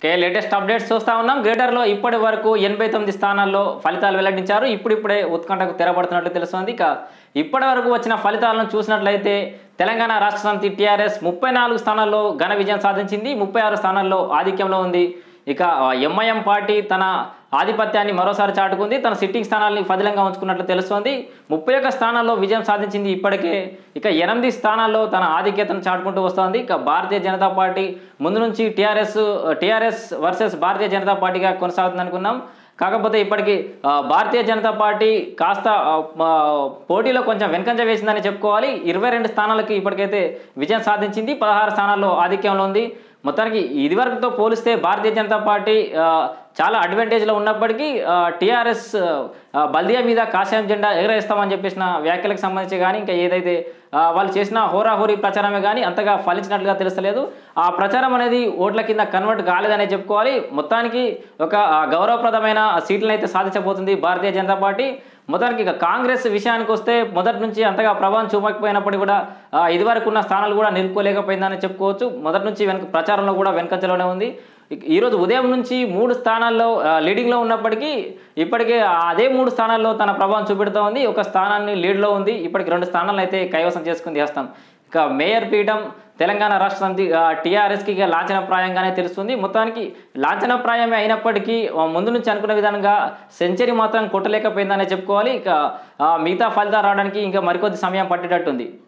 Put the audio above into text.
okay latest updates చూస్తా ఉన్నాం గ్రేటర్లో ఇప్పటి వరకు ఎనభై తొమ్మిది స్థానాల్లో ఫలితాలు వెల్లడించారు ఇప్పుడిప్పుడే ఉత్కంఠకు తెరపడుతున్నట్లు తెలుస్తోంది ఇక ఇప్పటి వరకు వచ్చిన ఫలితాలను చూసినట్లయితే తెలంగాణ రాష్ట్ర సమితి టీఆర్ఎస్ ముప్పై నాలుగు స్థానాల్లో ఘన విజయం సాధించింది ముప్పై ఆరు స్థానాల్లో ఆధిక్యంలో ఉంది ఇక ఎంఐఎం పార్టీ తన ఆధిపత్యాన్ని మరోసారి చాటుకుంది తన సిట్టింగ్ స్థానాల్ని పదిలంగా ఉంచుకున్నట్లు తెలుస్తోంది ముప్పై ఒక్క స్థానాల్లో విజయం సాధించింది ఇప్పటికే ఇక ఎనిమిది స్థానాల్లో తన ఆధిక్యతను చాటుకుంటూ వస్తోంది ఇక భారతీయ జనతా పార్టీ ముందు నుంచి TRS TRS versus Bharatiya Janata పార్టీగా కొనసాగుతుంది అనుకున్నాం కాకపోతే ఇప్పటికి ఆ, భారతీయ జనతా పార్టీ కాస్త ఆ, ఆ, పోటీలో కొంచెం వెనకంజ వేసిందని చెప్పుకోవాలి ఇరవై రెండు స్థానాలకి ఇప్పటికైతే విజయం సాధించింది పదహారు స్థానాల్లో ఆధిక్యంలో ఉంది మొత్తానికి ఇదివరకుతో పోలిస్తే భారతీయ జనతా పార్టీ ఆ, చాలా అడ్వాంటేజ్లో ఉన్నప్పటికీ టీఆర్ఎస్ బల్దియా మీద కాషాయం జెండా ఎగరేస్తామని చెప్పేసిన వ్యాఖ్యలకు సంబంధించి కానీ ఇంకా ఏదైతే ఆ, వాళ్ళు చేసిన హోరాహోరీ ప్రచారమే కానీ అంతగా ఫలించినట్లుగా తెలుస్తలేదు ఆ ప్రచారం అనేది ఓట్ల కింద కన్వర్ట్ కాలేదనే చెప్పుకోవాలి మొత్తానికి ఒక ఆ, గౌరవప్రదమైన సీట్లను అయితే సాధించబోతుంది భారతీయ జనతా పార్టీ మొత్తానికి ఇక కాంగ్రెస్ విషయానికి వస్తే మొదటి నుంచి అంతగా ప్రభావం చూపకపోయినప్పటికీ కూడా ఆ, ఇదివరకు ఉన్న స్థానాలు కూడా నిలుపుకోలేకపోయిందని చెప్పుకోవచ్చు మొదటి నుంచి వెనక ప్రచారంలో కూడా వెనకంచలోనే ఉంది ఇక- ఈరోజు ఉదయం నుంచి మూడు స్థానాల్లో ఆ, లీడింగ్లో ఉన్నప్పటికీ ఇప్పటికే అదే మూడు స్థానాల్లో తన ప్రభావం చూపెడుతూ ఉంది ఒక స్థానాన్ని లీడ్లో ఉంది ఇప్పటికి రెండు స్థానాలను అయితే కైవసం చేసుకుంది హస్తం ఇక మేయర్ పీఠం తెలంగాణ రాష్ట్ర సమితి టీఆర్ఎస్కి ఇక లాంఛనప్రాయంగానే తెలుస్తుంది మొత్తానికి లాంఛనప్రాయమే అయినప్పటికీ ఆ, ముందు నుంచి అనుకున్న విధంగా సెంచరీ మాత్రం కొట్టలేకపోయిందనే చెప్పుకోవాలి ఇక ఆ, మిగతా ఫలితాలు రావడానికి ఇంకా మరికొద్ది సమయం పట్టేటట్టుంది